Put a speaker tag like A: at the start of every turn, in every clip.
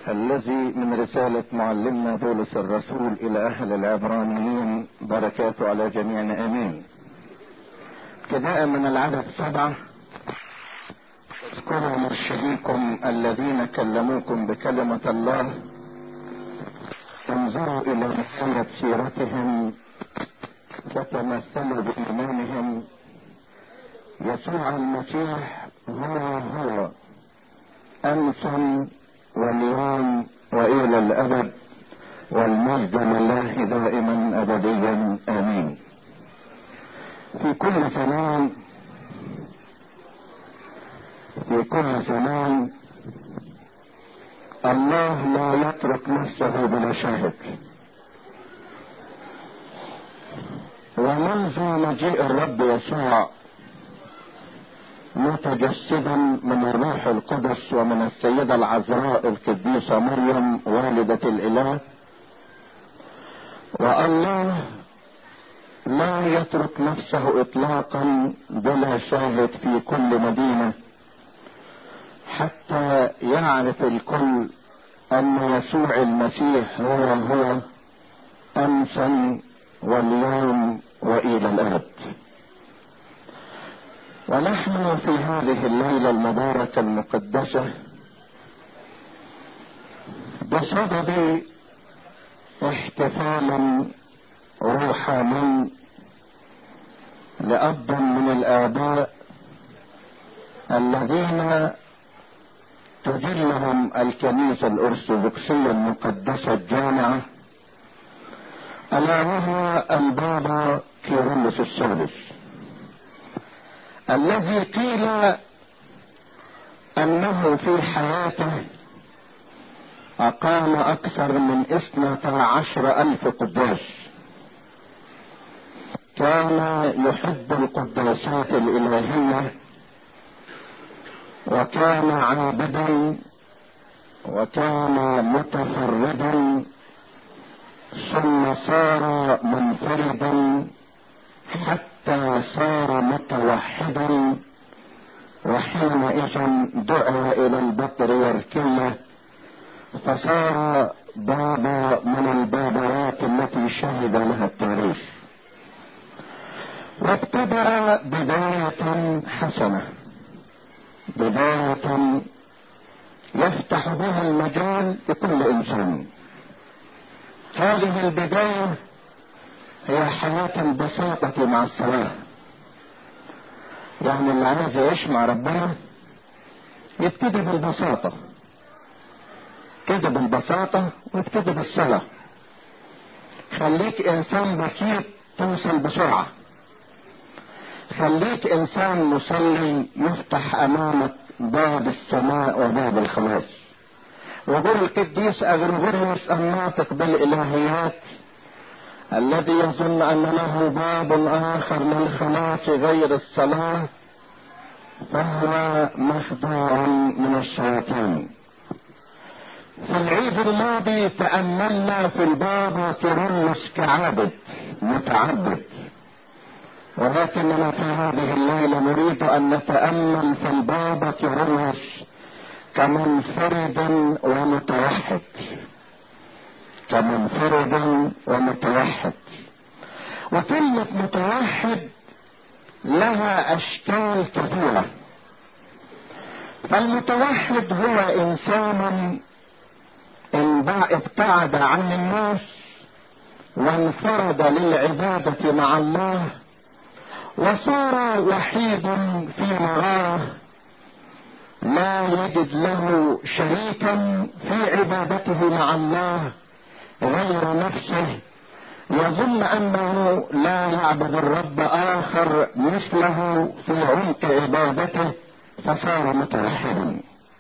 A: الذي من رسالة معلمنا بولس الرسول إلى أهل العبرانيين بركاته على جميعنا آمين. ابتداء من العدد سبعة اذكروا مرشديكم الذين كلموكم بكلمة الله انظروا إلى نهاية سيرتهم وتمثلوا بإيمانهم يسوع المسيح هو هو أمس واليوم والى الابد والمجد لله دائما ابديا امين في كل زمان في كل زمان الله لا يترك نفسه بلا شاهد ومنذ مجيء الرب يسوع متجسدا من الروح القدس ومن السيدة العذراء القديسة مريم والدة الإله والله لا يترك نفسه إطلاقا بلا شاهد في كل مدينة حتى يعرف الكل أن يسوع المسيح هو هو أمسا واليوم وإلى الأبد ونحن في هذه الليله المباركه المقدسه بصدد احتفال روحاني لاب من الاباء الذين تجلهم الكنيسه الارثوذكسيه المقدسه الجامعه الا وهو البابا كيرلس الثالث الذي قيل انه في حياته اقام اكثر من اثنة عشر الف قداس كان يحب القداسات الالهية وكان عابدا وكان متفردا ثم صار منفردا حتى حتى صار متوحدا وحينئذ دعا الى البطريركية فصار بابا من البابوات التي شهد لها التاريخ وابتدأ بداية حسنة بداية يفتح بها المجال لكل انسان هذه البداية هي حياة البساطة مع الصلاة يعني اللي عايز يعيش مع ربنا يبتدي بالبساطة ابتدي بالبساطة وابتدي بالصلاة خليك انسان بسيط توصل بسرعة خليك انسان مصلي يفتح امامك باب السماء وباب الخلاص وقول القديس اغرغوريوس الناطق بالالهيات الذي يظن ان له باب اخر للخلاص غير الصلاه فهو مخدوع من الشياطين في العيد الماضي تأملنا في الباب كيرلس كعابد متعبد ولكننا في هذه الليلة نريد أن نتأمل في الباب كيرلس كمنفرد ومتوحد كمنفرد ومتوحد وكلمة متوحد لها أشكال كثيرة فالمتوحد هو إنسان ابتعد عن الناس وانفرد للعبادة مع الله وصار وحيد في مراه لا يجد له شريكا في عبادته مع الله غير نفسه يظن انه لا يعبد الرب اخر مثله في عمق عبادته فصار متوحدا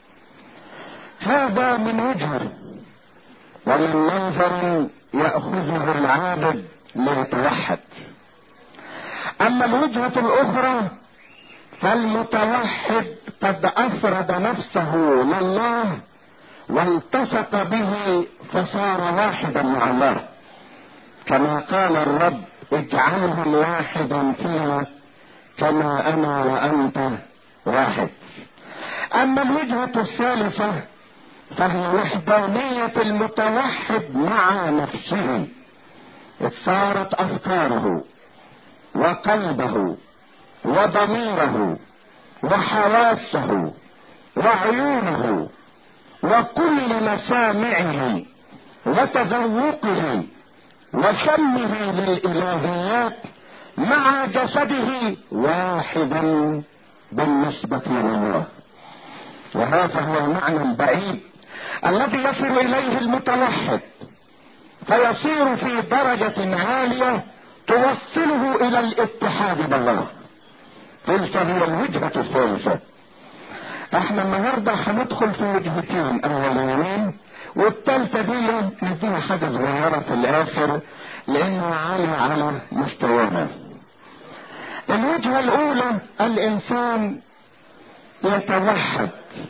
A: هذا من وجهه ومن منظر ياخذه العابد ليتوحد اما الوجهه الاخرى فالمتوحد قد افرد نفسه لله والتصق به فصار واحدا مع الله كما قال الرب اجعلهم واحدا فينا كما انا وانت واحد اما الوجهة الثالثة فهي وحدانية المتوحد مع نفسه صارت افكاره وقلبه وضميره وحواسه وعيونه وكل مسامعه وتذوقه وشمه للالهيات مع جسده واحدا بالنسبة لله وهذا هو المعنى البعيد الذي يصل اليه المتوحد فيصير في درجة عالية توصله الى الاتحاد بالله تلك هي الوجهة الثالثة احنا النهاردة هندخل في وجهتين اولانيين والتالتة دي نديها حاجة صغيرة في الاخر لانها عالية على مستوانا الوجهة الاولى الانسان يتوحد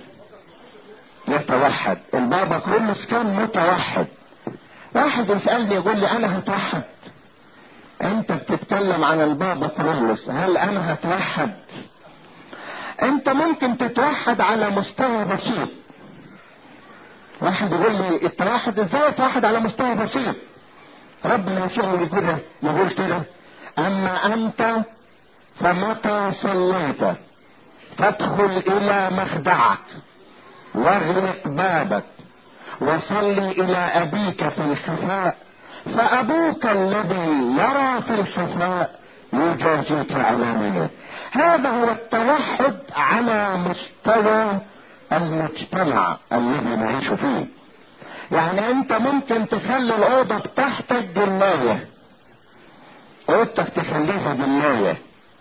A: يتوحد البابا كرولوس كان متوحد واحد يسألني يقول لي انا هتوحد انت بتتكلم عن البابا كرولوس هل انا هتوحد انت ممكن تتوحد على مستوى بسيط واحد يقول لي التوحد ازاي اتوحد على مستوى بسيط ربنا يسوع كده يقول كده اما انت فمتى صليت فادخل الى مخدعك واغلق بابك وصلي الى ابيك في الخفاء فابوك الذي يرى في الخفاء يجازيك علانية هذا هو التوحد على مستوى المجتمع الذي نعيش فيه يعني انت ممكن تخلي الاوضة بتاعتك جناية اوضتك تخليها جناية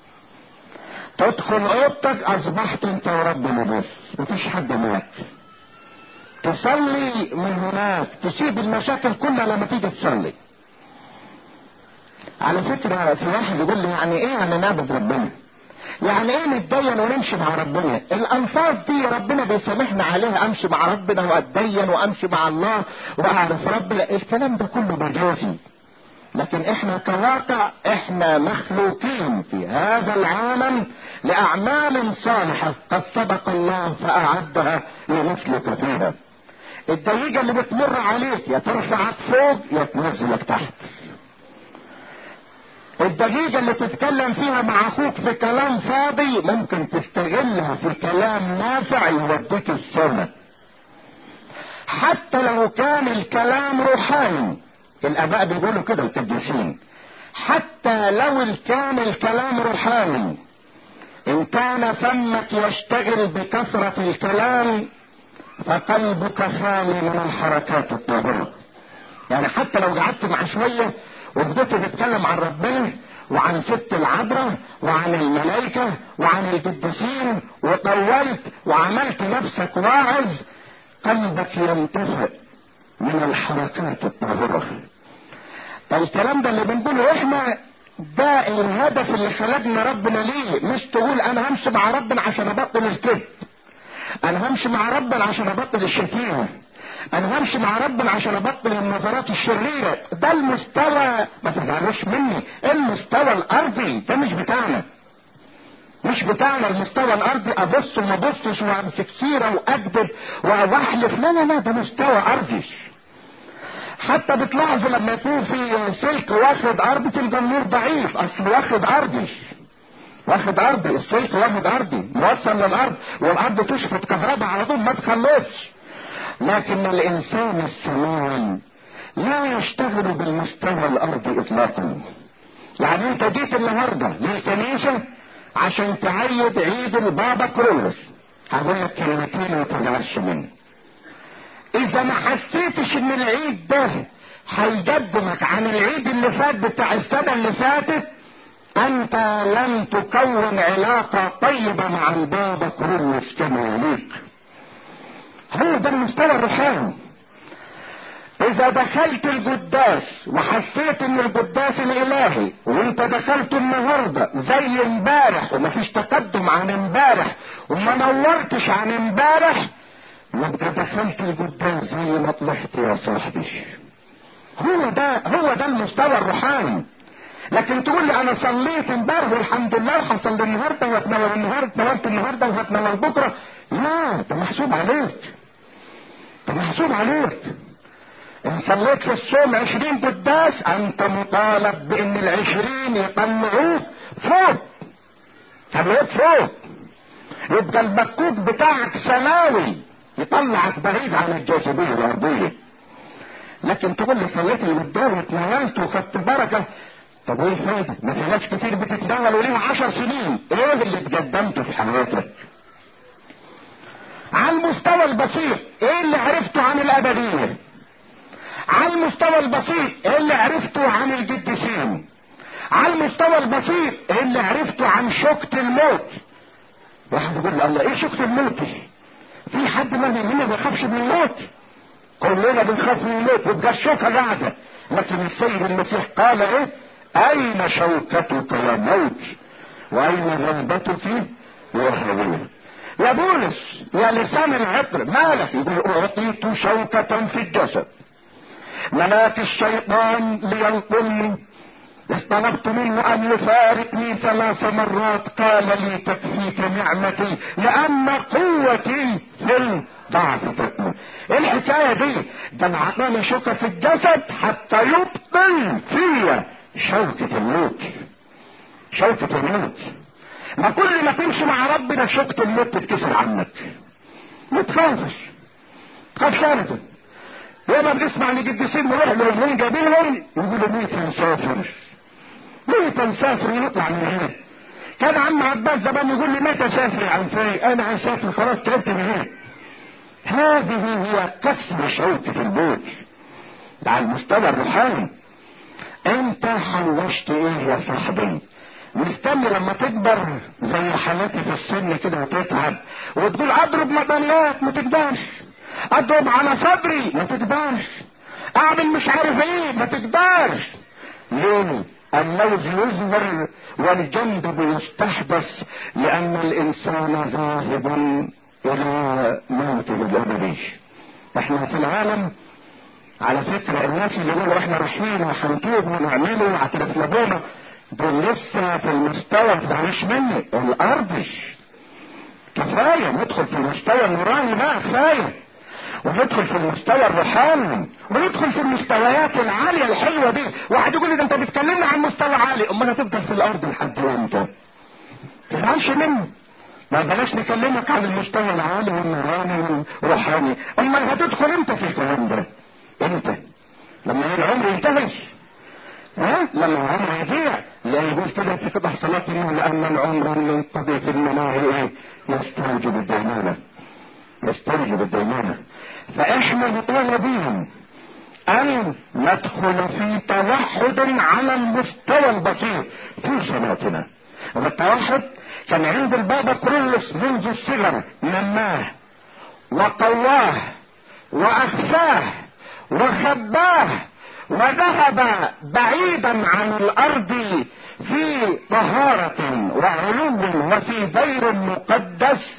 A: تدخل اوضتك اصبحت انت وربنا بس مفيش حد معاك تصلي من هناك تسيب المشاكل كلها لما تيجي تصلي على فكرة في واحد يقول لي يعني ايه يعني نعبد ربنا يعني ايه نتدين ونمشي مع ربنا الالفاظ دي ربنا بيسامحنا عليها امشي مع ربنا واتدين وامشي مع الله واعرف ربنا الكلام ده كله مجازي لكن احنا كواقع احنا مخلوقين في هذا العالم لاعمال صالحة قد سبق الله فاعدها لنسلك فيها الدقيقة اللي بتمر عليك يا ترفعك فوق يا تنزلك تحت الدقيقة اللي تتكلم فيها مع اخوك في كلام فاضي ممكن تستغلها في كلام نافع يوديك السنة حتى لو كان الكلام روحاني الاباء بيقولوا كده القديسين حتى لو كان الكلام روحاني ان كان فمك يشتغل بكثرة الكلام فقلبك خالي من الحركات الطاهرة يعني حتى لو قعدت مع شوية وبدأت تتكلم عن ربنا وعن ست العذراء وعن الملائكة وعن القديسين وطولت وعملت نفسك واعظ قلبك ينتفع من الحركات الطاهرة الكلام ده اللي بنقوله احنا ده الهدف اللي خلقنا ربنا ليه مش تقول انا همشي مع ربنا عشان ابطل الكذب انا همشي مع ربنا عشان ابطل الشتيمة انا همشي مع ربنا عشان ابطل النظرات الشريرة ده المستوى ما تزعلوش مني المستوى الارضي ده مش بتاعنا مش بتاعنا المستوى الارضي ابص وما ابصش وامسك سيره واكذب واحلف لا لا لا ده مستوى ارضي حتى بتلاحظوا لما يكون في سلك واخد ارض تلقى النور ضعيف اصل واخد ارضي واخد ارضي السلك واخد ارضي موصل للارض والارض تشفط كهرباء على طول ما تخلصش لكن الانسان السماوي لا يشتغل بالمستوى الارضي اطلاقا يعني انت جيت النهارده للكنيسه عشان تعيد عيد البابا كرولوس هقول لك كلمتين ما تزعلش مني اذا ما حسيتش ان العيد ده هيقدمك عن العيد اللي فات بتاع السنه اللي فاتت انت لم تكون علاقه طيبه مع البابا كرولوس كما يليق هو ده المستوى الروحاني اذا دخلت القداس وحسيت ان القداس الالهي وانت دخلت النهارده زي امبارح ومفيش تقدم عن امبارح وما نورتش عن امبارح يبقى دخلت القداس زي ما طلعت يا صاحبي هو ده هو ده المستوى الروحاني لكن تقول لي انا صليت امبارح والحمد لله وحصل النهارده واتنور النهارده اتنورت النهارده وهتنور بكره لا ده محسوب عليك محسوب عليك ان صليت في الصوم عشرين قداس انت مطالب بان العشرين يطلعوك فوق طلعوك فوق يبقى البكوك بتاعك سماوي يطلعك بعيد عن الجاذبية الأرضية لكن تقول لي صليت القدام واتناولت وخدت بركة طب وايه الفايدة؟ ما في ناس كتير بتتناول وليها عشر سنين، ايه اللي اتقدمته في حياتك؟ على المستوى البسيط، ايه اللي عرفته عن الأبدية؟ على المستوى البسيط، ايه اللي عرفته عن القديسين؟ على المستوى البسيط، ايه اللي عرفته عن شوكة الموت؟ واحد يقول لي الله ايه شوكة الموت دي؟ في حد ما مننا ما بيخافش من الموت؟ كلنا بنخاف من الموت ويبقى الشوكة قاعدة، لكن السيد المسيح قال ايه؟ أين شوكتك يا موت وأين غلبتك يا هوية يا بولس يا لسان العطر مالك يقول أعطيت شوكة في الجسد ملاك الشيطان ليلطمني اطلبت منه ان يفارقني ثلاث مرات قال لي تكفيك نعمتي لان قوتي في الضعف تكمن الحكايه دي ده اعطاني شوكه في الجسد حتى يبطل فيا شوكة الموت شوكة الموت ما كل ما تمشي مع ربنا شوكة الموت تتكسر عنك ما تخافش تخافش ابدا ياما بنسمع ان القديسين نروح لهم جايبينهم يقولوا ميت نسافر ميت نسافر ونطلع من هنا كان عم عباس زمان يقول لي متى اسافر عن فاي انا هسافر خلاص تعبت من هنا هذه هي كسر شوكة الموت على المستوى الروحاني انت حوشت ايه يا صاحبي مستني لما تكبر زي حالاتي في السن كده وتتعب وتقول اضرب مطلات ما تقدرش اضرب على صدري ما تقدرش اعمل مش عارف ايه ما تقدرش ليه اللوز يظهر والجنب يستحدث لان الانسان ذاهب الى موته الابدي احنا في العالم على فكرة الناس اللي يقولوا احنا رايحين وهنتوب ونعمله واعترف لابونا دول لسه في المستوى مش مني الارضي كفاية ندخل في المستوى النوراني بقى كفاية وندخل في المستوى الروحاني وندخل في المستويات العالية الحلوة دي واحد يقول لي ده انت بتكلمنا عن مستوى عالي امال هتفضل في الارض لحد امتى؟ تزعلش مني ما بلاش نكلمك عن المستوى العالي والنوراني والروحاني امال هتدخل امتى في الكلام ده؟ امتى لما العمر ينتهي ها لما العمر يضيع لا يقول كده في قطع صلاة انه لان العمر ينقضي في المناهي ايه يستوجب الدينونة يستوجب الدينونة فاحنا مطالبين ان ندخل في توحد على المستوى البسيط في صلاتنا والتوحد كان عند البابا كرولوس منذ الصغر نماه وقواه واخفاه وخباه وذهب بعيدا عن الارض في طهارة وعلو وفي دير مقدس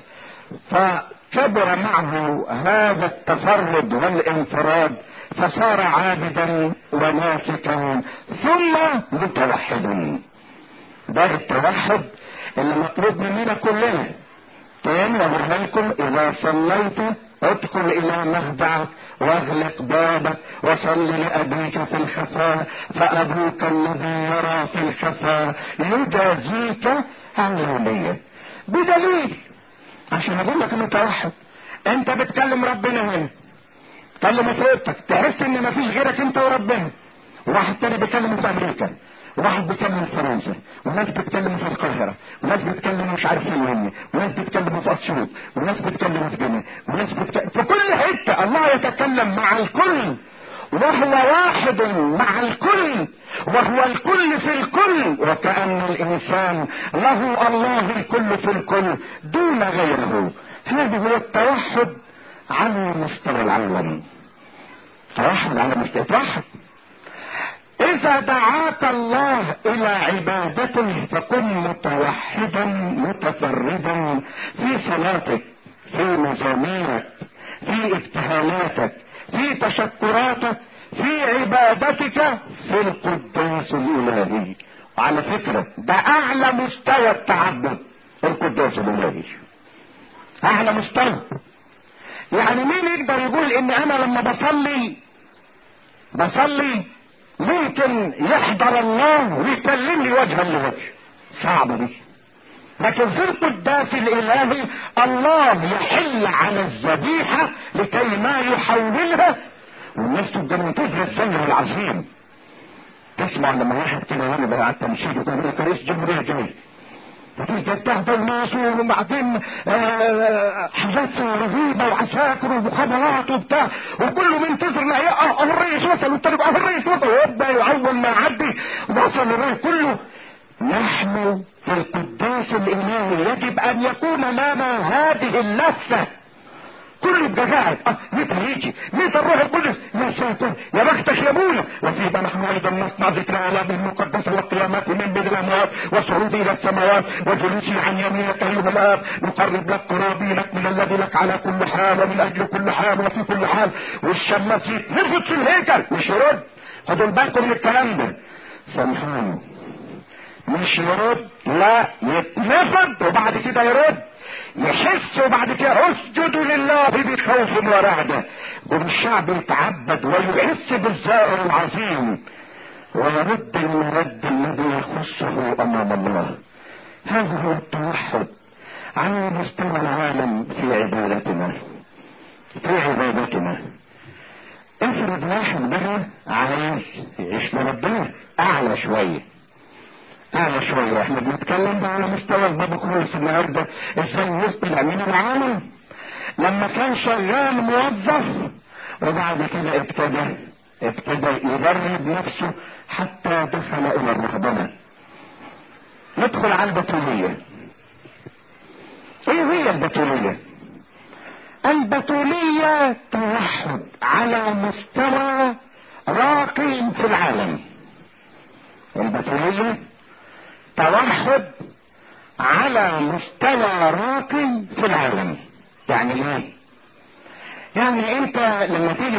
A: فكبر معه هذا التفرد والانفراد فصار عابدا وناسكا ثم متوحدا ده التوحد اللي مطلوب مننا كلنا تاني اقولها لكم اذا صليت ادخل الى مخدعك واغلق بابك وصل لابيك في الخفاء فابوك الذي يرى في الخفاء يجازيك علانية بدليل عشان اقول لك انه توحد انت بتكلم ربنا هنا تكلم في اوضتك تحس ان مفيش غيرك انت وربنا واحد تاني بيكلم في امريكا واحد بيتكلم في فرنسا وناس بتتكلم في القاهرة وناس بتتكلم مش عارف فين وناس بتتكلم في اسيوط وناس بتتكلم في جنة وناس بتتكلم في كل حتة الله يتكلم مع الكل وهو واحد مع الكل وهو الكل في الكل وكأن الإنسان له الله الكل في الكل دون غيره هذا هو التوحد على مستوى العالم توحد على مستوى توحد اذا دعاك الله الى عبادته فكن متوحدا متفردا في صلاتك في مزاميرك في ابتهالاتك في تشكراتك في عبادتك في القداس الالهي وعلى فكرة ده اعلى مستوى التعبد القداس الالهي اعلى مستوى يعني مين يقدر يقول ان انا لما بصلي بصلي ممكن يحضر الله ويكلمني وجها لوجه صعبة دي لكن في القداس الالهي الله يحل على الذبيحة لكي ما يحولها والناس تبقى منتظرة الزمن العظيم تسمع لما واحد كده وانا بقى على التمثيل وكان رئيس جمهورية جاي فتيجي تهدى الناس وبعدين حاجات رهيبة وعساكر ومخابرات وبتاع وكله منتظر ان اه الرئيس وصل والتاني بقى الرئيس وصل ويبدا اول ما يعدي وصل الرئيس كله نحن في القداس الالهي يجب ان يكون لنا هذه اللفه كل الجزائر اه متى يجي متى الروح القدس يا ساتر يا بختك يا ابونا وفيما نحن ايضا نصنع ذكرى الام المقدسه والقيامات من بين الاموات والصعود الى السماوات وجلوسي عن يمينك ايها الاب نقرب لك قرابينك من الذي لك على كل حال ومن اجل كل حال وفي كل حال والشمس يتنفض في الهيكل مش يرد خدوا بالكم من الكلام ده سامحوني مش يرد لا يتنفض وبعد كده يرد يحس وبعد كده اسجدوا لله بخوف ورعدة والشعب يتعبد ويحس بالزائر العظيم ويرد المرد الذي يخصه امام الله هذا هو التوحد على مستوى العالم في عبادتنا في عبادتنا افرض واحد بقى عايز يعيش لربنا اعلى شويه اعلى شوية احنا بنتكلم بقى على مستوى البابا كرولس النهارده ازاي وصل الامين العالم لما كان شغال موظف وبعد كده ابتدى ابتدى يدرب نفسه حتى دخل الى الرهبنة ندخل على البتولية ايه هي البتولية البتولية توحد على مستوى راقي في العالم البتولية توحد على مستوى راقي في العالم يعني ايه يعني انت لما تيجي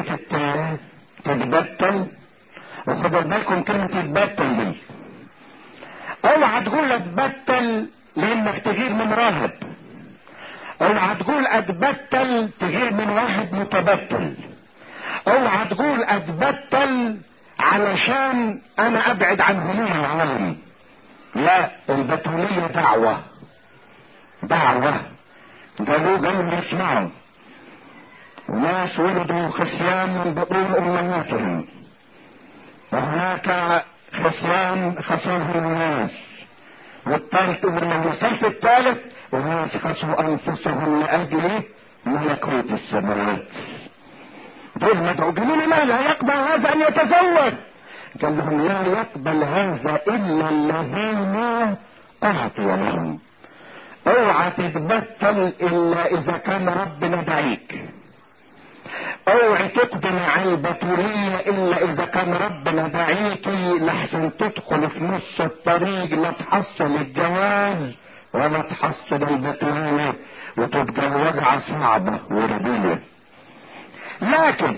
A: تتبتل وخدوا بالكم كلمة تتبتل دي اوعى تقول اتبتل لانك تغير من راهب اوعى تقول اتبتل تغير من واحد متبتل اوعى تقول اتبتل علشان انا ابعد عن هموم العالم لا البتولية دعوة دعوة قالوا قالوا يسمعوا وناس ولدوا خصيان من بطون امهاتهم وهناك خصيان خصمهم الناس والثالث من الصف الثالث وناس خصوا انفسهم لاجل ملكوت السماوات دول مدعوين لا لا يقبل هذا ان يتزوج قال لهم لا يقبل هذا الا الذين اعطي لهم اوعى تتبتل الا اذا كان ربنا دعيك اوعى تقدم على البتولية الا اذا كان ربنا دعيكي لحسن تدخل في نص الطريق لا تحصل الجواز ولا تحصل البتولية وتبقى الوجعة صعبة وردية لكن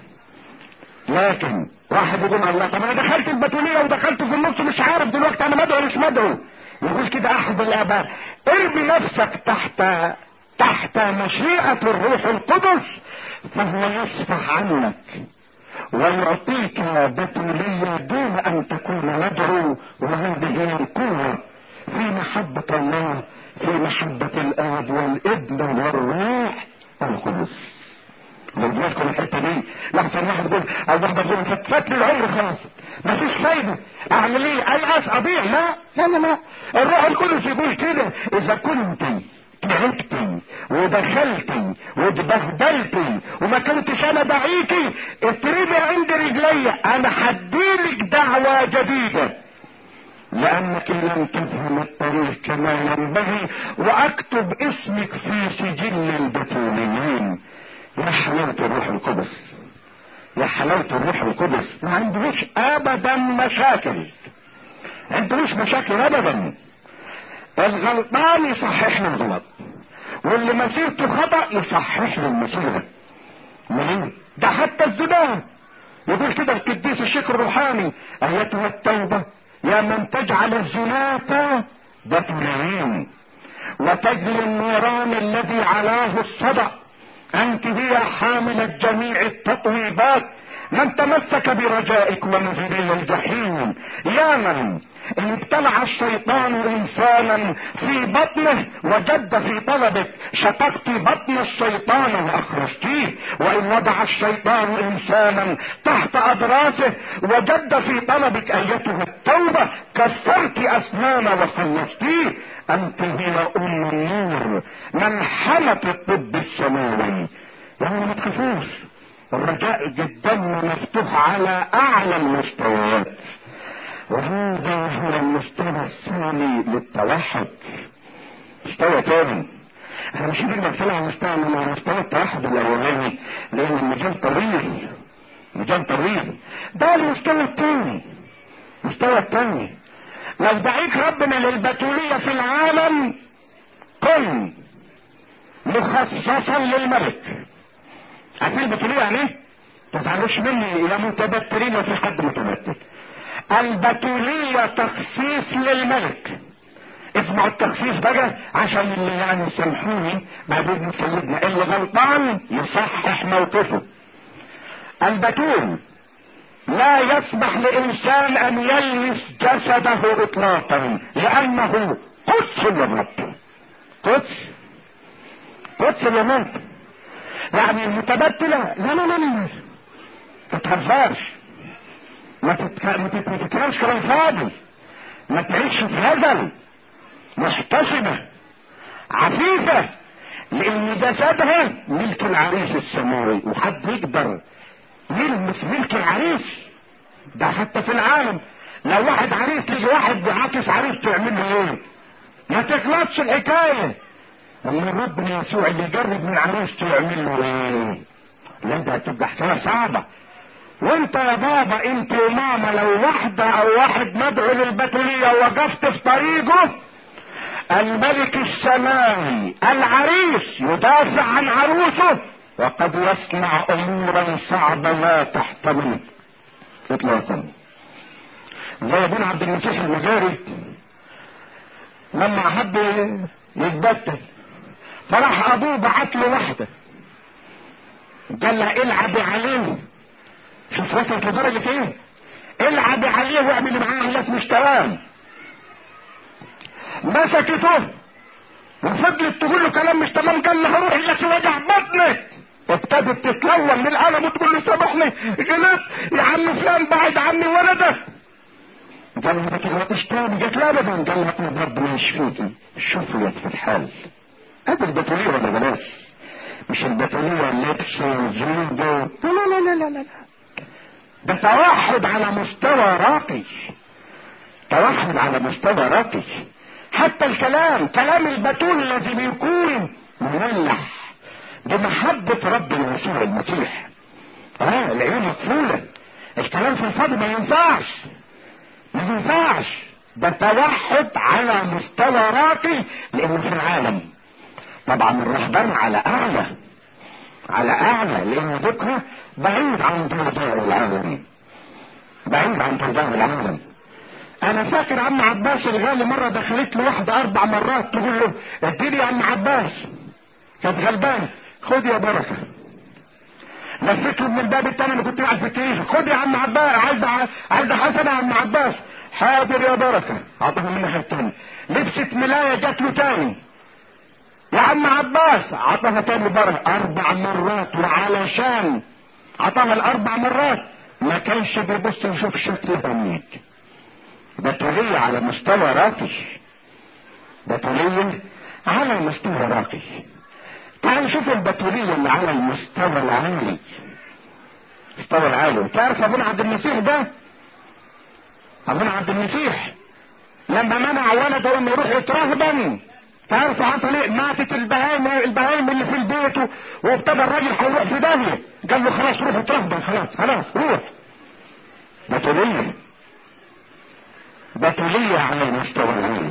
A: لكن واحد يقول الله طب انا دخلت البتولية ودخلت في النص مش عارف دلوقتي انا مدعو مش مدعو يقول كده احد الاباء ارمي نفسك تحت تحت مشيئة الروح القدس فهو يصفح عنك ويعطيك بتولية دون ان تكون مدعو وهذه هي القوة في محبة الله في محبة الاب والابن والروح القدس بالنسبة الحتة دي لحظة واحد يقول او واحدة تقول فات لي العمر خلاص مفيش فايدة اعمل ايه ايأس اضيع لا لا لا لا الروح القدس يقول كده اذا كنت تعبتي ودخلتي واتبهدلتي وما كنتش انا دعيكي اترمي عند رجلي انا هديلك دعوة جديدة لانك لم تفهم الطريق كما ينبغي واكتب اسمك في سجل البتوليين يا حلاوة الروح القدس يا حلاوة الروح القدس ما عندوش ابدا مشاكل عندوش مشاكل ابدا الغلطان يصحح له الغلط واللي مسيرته خطأ يصحح له المسيرة منين ده حتى الزنا يقول كده القديس الشيخ الروحاني ايتها التوبة يا من تجعل الزناة بطلين وتجلي النيران الذي علاه الصدأ انت هي حاملة جميع التطويبات من تمسك برجائك ومنزلي الجحيم يا من ان ابتلع الشيطان انسانا في بطنه وجد في طلبك شققت بطن الشيطان واخرجتيه وان وضع الشيطان انسانا تحت اضراسه وجد في طلبك ايتها التوبة كسرت اسنان وخلصتيه انت هي ام النور ملحمة الطب السماوي يعني ما تخافوش الرجاء جدا مفتوح على اعلى المستويات وهذا هو المستوى الثاني للتوحد مستوى ثاني احنا مش هنقدر نطلع على مستوى من مستوى التوحد الاولاني لان المجال طويل مجال طويل ده المستوى الثاني المستوى الثاني لو دعيك ربنا للبتولية في العالم كن مخصصا للملك عارفين البتولية يعني ايه؟ تزعلوش مني يا متبترين وفي حد متبتر البتولية تخصيص للملك اسمعوا التخصيص بقى عشان اللي يعني سامحوني بعد اذن سيدنا اللي غلطان يصحح موقفه البتول لا يسمح لانسان ان يلمس جسده اطلاقا لانه قدس للرب قدس قدس للرب يعني المتبتلة لا لا لا لا ما تتهزرش ما تتكلمش كلام فاضي ما تعيش في هزل محتشمة عفيفة لان جسدها ملك العريس السماوي وحد يقدر يلمس ملك العريس ده حتى في العالم لو واحد عريس تيجي واحد بيعاكس عريس تعمل له ايه ما تخلصش الحكايه اما ربنا يسوع اللي يجرب من عروسته يعمل له ايه لا ده هتبقى حكايه صعبه وانت يا بابا انت وماما لو واحدة او واحد مدعو للبتولية وقفت في طريقه الملك السماوي العريس يدافع عن عروسه وقد يصنع امورا صعبة لا تحتمل اطلاقا زي ابونا عبد المسيح المجاري لما حب يتبتل فراح ابوه بعت له واحدة قال لها العبي عليه شوف وصلت لدرجة ايه العبي عليه واعملي معاه اللي مش تمام مسكته وفضلت تقول له كلام مش تمام قال لها روحي لك وجع بطنك ابتدت تتلون من الالم وتقول له سامحني غلط يا عم فلان بعد عني ولدك قال لها ما تغلطش تاني قالت لا ابدا قال لها طب ربنا يشفيكي شوفوا يا في الحال هذا البطولية ولا بلاش مش البطولية اللبس والزوجة لا لا لا لا لا لا ده توحد على مستوى راقي توحد على مستوى راقي حتى الكلام كلام البتول لازم يكون مملح بمحبة ربنا يسوع المسيح اه العيون مقفولة الكلام في الفاضي ما ينفعش ما ينفعش ده توحد على مستوى راقي لانه في العالم طبعا الرهبان على اعلى على اعلى لان ذكرى بعيد عن ضوضاء العالم بعيد عن ضوضاء العالم انا فاكر عم عباس الغالي مرة دخلت له واحدة اربع مرات تقول له اديني يا عم عباس كانت غلبان خد يا بركة لفت له من الباب التاني اللي كنت قاعد في الكنيسة خد يا عم عباس عايز عايز حسنة يا عم عباس حاضر يا بركة عطاها من الناحية التانية لبست ملاية جات له تاني يا عم عباس عطاها تاني بركة اربع مرات وعلشان عطاها الاربع مرات ما كانش بيبص يشوف شكلها مين بطولية على مستوى راقي بطولية على مستوى راقي تعال نشوف البطولية اللي على المستوى العالي المستوى العالي تعرف ابونا عبد المسيح ده ابونا عبد المسيح لما منع ولده انه يروح يترهبن تعرف حصل ايه ماتت البهايم البهايم اللي في البيت وابتدى الراجل هيروح في داهيه قال له خلاص روح اترهبن خلاص خلاص روح بطولية بطولية على المستوى العالي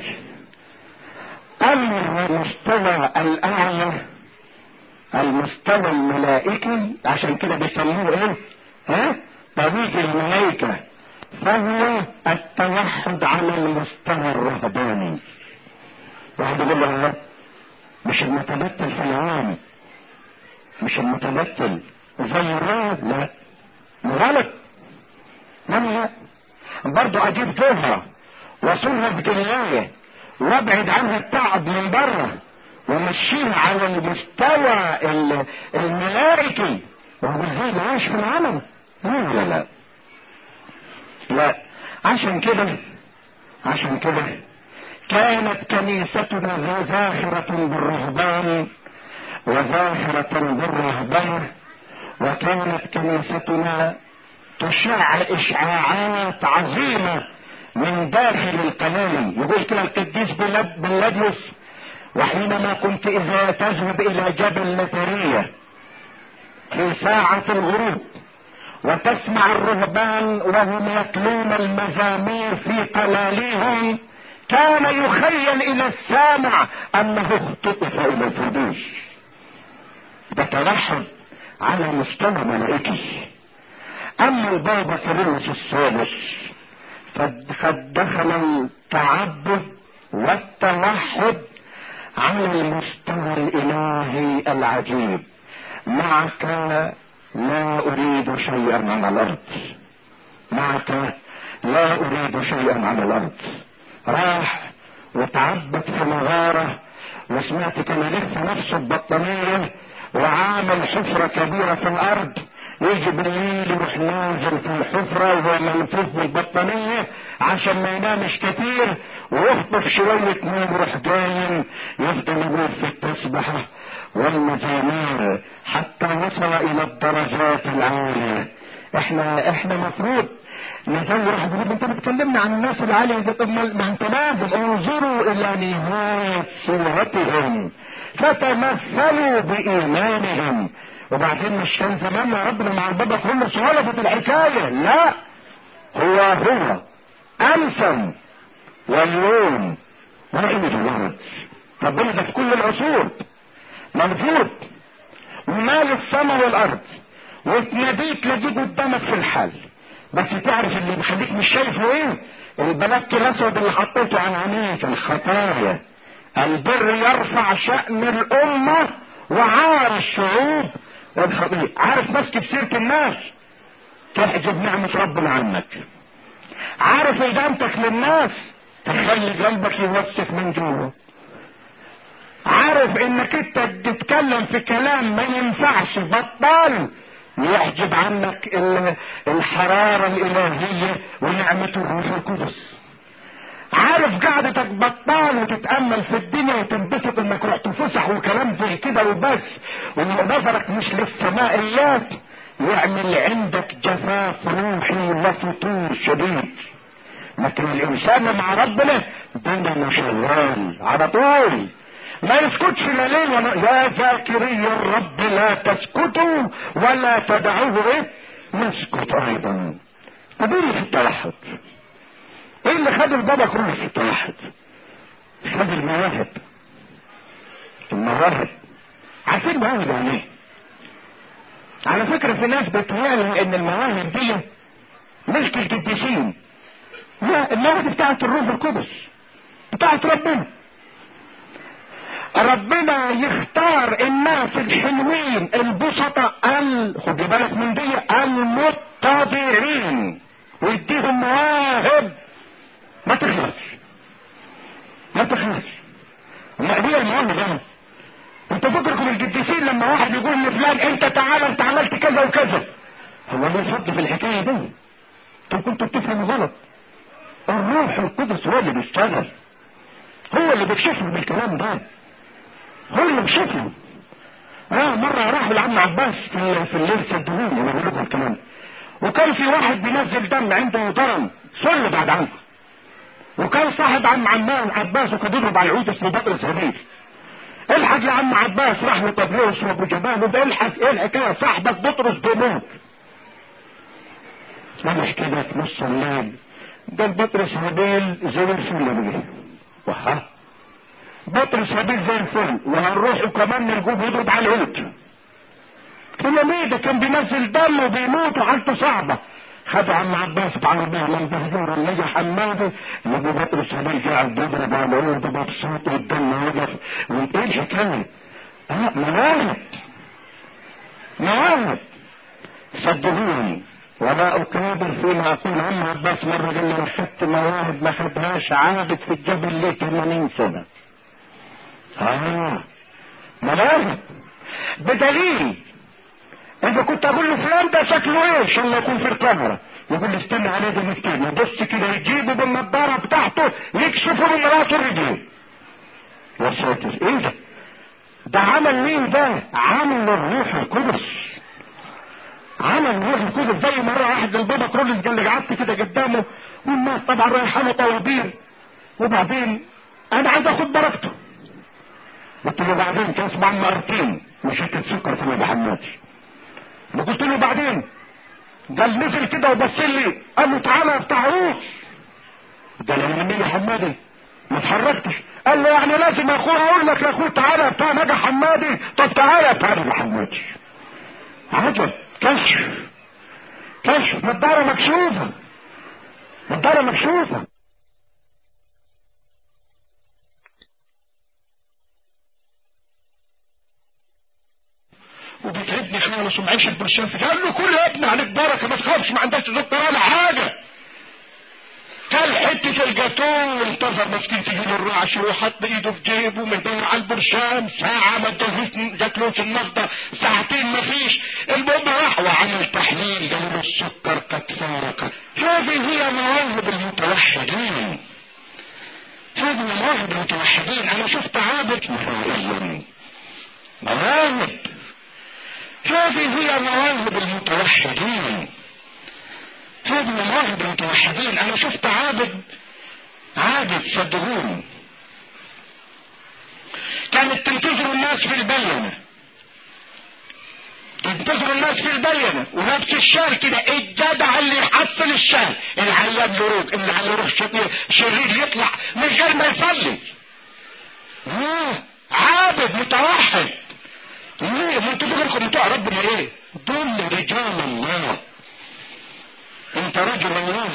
A: اما المستوى الاعلى المستوى الملائكي عشان كده بيسموه ايه ها طريق الملائكة فهو التوحد على المستوى الرهباني واحد يقول له مش المتبتل في العام مش المتمثل زي الراب لا غلط لا برضه اجيب طهرة واصلها بجلاية وابعد عنها التعب من بره ومشيها على المستوى الملائكي وهو زي عايش في العالم لا لا لا لا عشان كده عشان كده كانت كنيستنا زاخرة بالرهبان وزاخرة بالرهبنة وكانت كنيستنا تشع اشعاعات عظيمة من داخل القلالي يقول كده القديس بلاديوس وحينما كنت اذا تذهب الى جبل نترية في ساعة الغروب وتسمع الرهبان وهم يتلون المزامير في قلاليهم كان يخيل الى السامع انه اختطف الى الفردوس بتوحد على مستوى ملائكي اما البابا كيرلس الثالث فقد دخل التعبد والتوحد على المستوى الالهي العجيب معك لا اريد شيئا على الارض معك لا اريد شيئا على الارض راح وتعبد في مغارة وسمعت كان يلف نفسه ببطانية وعامل حفرة كبيرة في الارض يجي بالليل يروح نازل في الحفرة وهو ملفوف بالبطانية عشان ما ينامش كتير ويخطف شوية نوم يروح جاي يفضل يقول في التسبحة والمزامير حتى وصل الى الدرجات العالية احنا احنا مفروض نزل واحد يقول انت بتكلمنا عن الناس العالية دي طب ما انت لازم انظروا الى نهاية صورتهم فتمثلوا بايمانهم وبعدين مش كان زمان يا ربنا مع البابا كله صلبت الحكاية لا هو هو امسا واليوم وإن الورد ربنا ده في كل العصور موجود ومال السماء والارض وتناديك تلاقيه قدامك في الحال بس تعرف اللي مخليك مش شايفه ايه البلاك الاسود اللي حطيته على عينيك الخطايا البر يرفع شأن الامة وعار الشعوب والخطيئة عارف ماسك بسيرة الناس تحجب نعمة ربنا عنك عارف ادامتك للناس تخلي قلبك يوسخ من جوه عارف انك انت تتكلم في كلام ما ينفعش بطال يحجب عنك الحرارة الالهية ونعمة الروح القدس عارف قعدتك بطال وتتأمل في الدنيا وتنبسط انك رحت فسح وكلام زي كده وبس ونظرك مش للسمائيات يعمل عندك جفاف روحي وفتور شديد لكن الانسان مع ربنا دايما شغال على طول ما يسكتش لا ليل ولا يا ذاكري الرب لا تسكتوا ولا تدعوه ايه نسكت ايضا طب ايه اللي في التوحد ايه اللي خد البابا كله في التوحد خد المواهب المواهب عارفين المواهب يعني ايه على فكرة في ناس بتهيألها ان المواهب دي ملك القديسين لا المواهب بتاعت الروح القدس بتاعت ربنا ربنا يختار الناس الحلوين البسطاء ال خد بالك من دي المتضعين ويديهم مواهب ما تخلص ما تخلص ما دي المواهب يعني انت فكركم القديسين لما واحد يقول لفلان انت تعالى انت عملت كذا وكذا هو ليه فض في الحكايه دي انتوا كنتوا بتفهموا غلط الروح القدس هو اللي بيشتغل هو اللي بيكشفهم بالكلام ده هو اللي بيكشفهم اه مرة راح لعم عباس في, في الليل صدقوني انا بقول لكم الكلام وكان في واحد بينزل دم عنده ضرم صلوا بعد عنه وكان صاحب عم عمان عباس وكان بيضرب على العود اسمه بدر الصديق الحق يا عم عباس راح لطبلوس وابو جبال وبيلحق ايه الحكايه صاحبك بطرس بيموت انا احكي لك نص الليل ده بطرس هابيل زي الفل بيه وها بطرس هابيل زي الفل وهنروح وكمان نلقوه بيضرب على العود قلت ليه ده كان بينزل دم وبيموت وحالته صعبه خدوا عم عباس بعربيه من دهجور اللي هي حماده اللي ابو بطرس هابيل قاعد بيضرب على العود مبسوط والدم وقف وايه الحكايه؟ اه مواهب مواهب صدقوني ولا اكابر فيما اقول عم عباس مره قال لي خدت مواهب ما خدهاش عابد في الجبل ليه 80 سنه اه مواهب بدليل اذا كنت اقول له فلان ده شكله ايه عشان يكون في الكاميرا يقول لي استنى عليه ده مسكين يبص كده يجيبه بالنضاره بتاعته يكشفه من مراته رجليه يا ساتر ايه ده ده عمل مين ده عمل الروح القدس عمل الروح القدس زي مرة واحد البابا كرولس قال لي قعدت كده قدامه والناس طبعا رايحه له طوابير وبعدين انا عايز اخد بركته قلت له بعدين كان اسمه عم ارتين مشاكل سكر في محمد قلت له بعدين قال نزل كده وبص لي قال له تعالى يا بتاع روح قال انا مني يا حمادي ما اتحركتش قال له يعني لازم يا اخويا اقول لك يا اخويا تعالى يا بتاع نجا حمادي طب تعالى يا بتاع نجا حمادي عجب كشف كشف نضاره مكشوفه نضاره مكشوفه وبتعبني خالص ومعيش البرشام قال له كل يا ابني عليك بركه ما تخافش ما عندكش دكتور ولا حاجه كل حتة الجاتون انتظر مسكين تجيب الرعش وحط ايده في جيبه مدور على البرشام ساعة ما جاتلوش النهضة ساعتين ما فيش المهم راح وعمل تحليل قالوا له السكر قد فارق هذه هي مواهب المتوحدين هذه مواهب المتوحدين انا شفت عابد نهائيا مواهب هذه هي مواهب المتوحدين هذه مواهب المتوحدين انا شفت عابد عابد صدقوني كانت تنتظر الناس في البينة تنتظر الناس في البينة ولابس الشال كده الجدع اللي يحصل الشال العيان يروق اللي على روح شرير يطلع من غير ما يصلي عابد متوحد ليه ما انتوا فاكركم بتوع ربنا ايه دول رجال الله انت رجل الله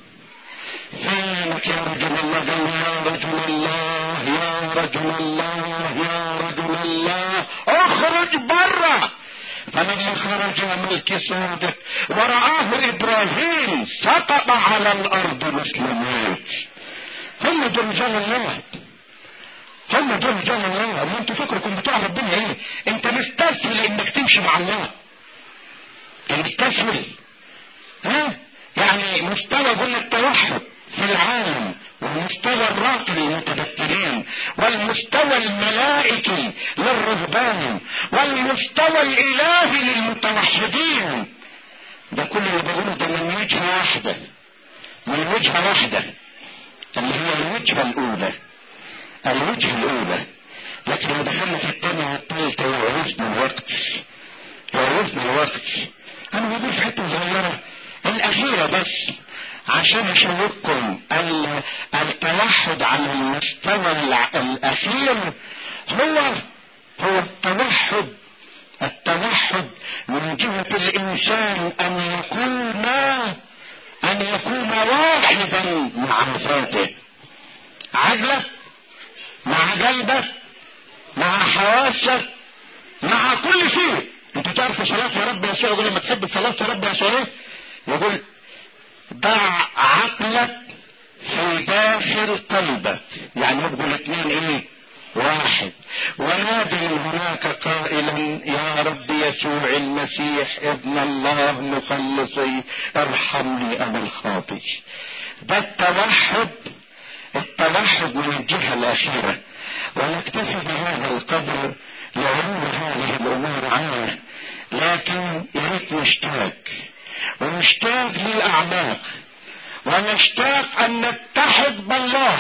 A: فينك يا رجل الله قال يا رجل الله يا رجل الله يا رجل الله اخرج برا فلما خرج ملك صادق ورآه ابراهيم سقط على الارض مثل موت هم دول رجال الله هم دول رجال الله ما انتوا فكركم بتوع ربنا ايه انت مستسهل انك تمشي مع الله انت مستسهل ها يعني مستوى قلنا التوحد في العالم والمستوى الراقي للمتبتلين والمستوى الملائكي للرهبان والمستوى الالهي للمتوحدين ده كل اللي بقوله ده من وجهه واحده من وجهه واحده اللي هي الوجهه الاولى الوجهه الاولى لكن لو دخلنا في الثانيه والثالثه يعوزنا الوقت يعوزنا الوقت انا بقول في حته صغيره الأخيرة بس عشان أشوقكم التوحد على المستوى الأخير هو هو التوحد التوحد من جهة الإنسان أن يكون أن يكون واحدا مع ذاته عقلك مع قلبك مع حواسك مع كل شيء انتوا تعرفوا صلاة يا رب يسوع يقول لما تحب صلاة يا رب يسوع ايه؟ يقول ضع عقلك في داخل قلبك يعني يبقوا الاثنين ايه واحد ونادي من هناك قائلا يا رب يسوع المسيح ابن الله مخلصي ارحمني انا الخاطئ ده التوحد التوحد من الجهة الأخيرة ونكتفي بهذا القدر لعلم هذه الأمور عامة لكن يريد نشتاق ونشتاق للأعماق ونشتاق أن نتحد بالله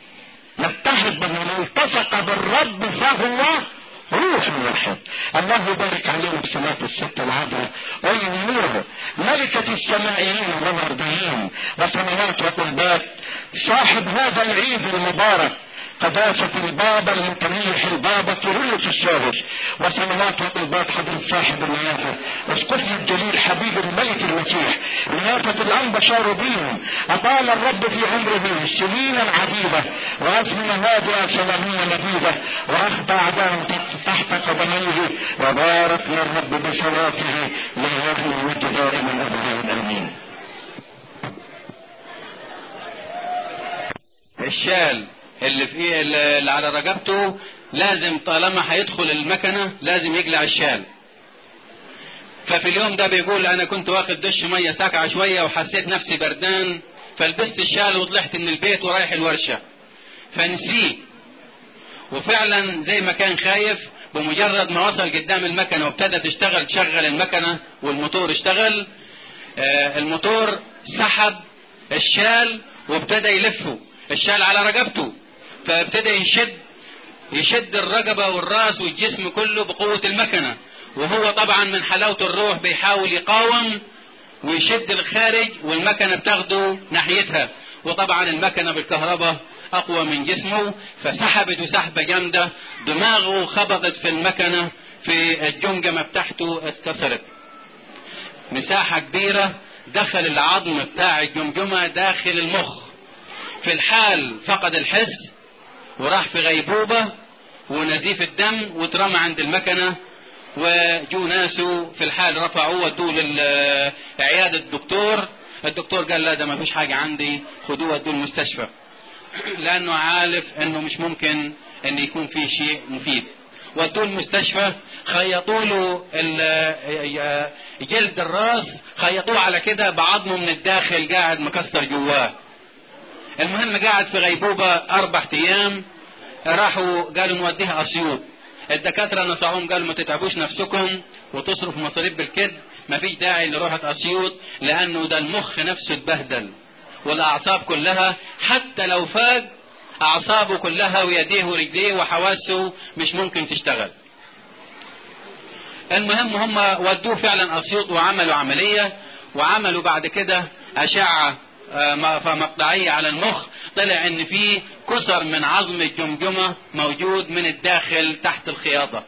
A: نتحد بمن التصق بالرب فهو روح واحد الله يبارك علينا بصلاة الست العذراء والنور ملكة السمائيين والأرضيين وسماوات وقلبات صاحب هذا العيد المبارك قداسة البابا المتنيح البابا كيرلس السادس وصلوات وطلبات حضرة صاحب النيافة اسقفنا الجليل حبيب الملك المسيح نيافة الأنبا شاربين أطال الرب في عمره سنينا عديدة وأزمنة هادئة سلامية لذيذة وأخضع أعداء تحت قدميه وباركنا الرب بصلاته له المجد دائما أبدا آمين
B: الشال اللي في إيه اللي على رقبته لازم طالما هيدخل المكنه لازم يقلع الشال ففي اليوم ده بيقول انا كنت واخد دش ميه ساقعه شويه وحسيت نفسي بردان فلبست الشال وطلعت من البيت ورايح الورشه فنسيه وفعلا زي ما كان خايف بمجرد ما وصل قدام المكنه وابتدى تشتغل تشغل المكنه والموتور اشتغل آه الموتور سحب الشال وابتدى يلفه الشال على رقبته فابتدى يشد يشد الرقبة والراس والجسم كله بقوة المكنة وهو طبعا من حلاوة الروح بيحاول يقاوم ويشد الخارج والمكنة بتاخده ناحيتها وطبعا المكنة بالكهرباء أقوى من جسمه فسحبت وسحبة جامدة دماغه خبطت في المكنة في الجمجمة بتاعته اتكسرت مساحة كبيرة دخل العظم بتاع الجمجمة داخل المخ في الحال فقد الحس وراح في غيبوبة ونزيف الدم واترمى عند المكنة وجو ناسه في الحال رفعوه ودوه لعيادة الدكتور الدكتور قال لا ده ما فيش حاجة عندي خدوه ودوه المستشفى لأنه عارف أنه مش ممكن أن يكون فيه شيء مفيد ودوه المستشفى خيطوا له جلد الراس خيطوه على كده بعظمه من الداخل قاعد مكسر جواه المهم قاعد في غيبوبة أربع أيام راحوا قالوا نوديها أسيوط الدكاترة نصحوهم قالوا ما تتعبوش نفسكم وتصرفوا مصاريف بالكد ما فيش داعي لروحة أسيوط لأنه ده المخ نفسه اتبهدل والأعصاب كلها حتى لو فاق أعصابه كلها ويديه ورجليه وحواسه مش ممكن تشتغل المهم هم ودوه فعلا أسيوط وعملوا عملية وعملوا بعد كده أشعة مقطعية على المخ طلع ان في كسر من عظم الجمجمة موجود من الداخل تحت الخياطة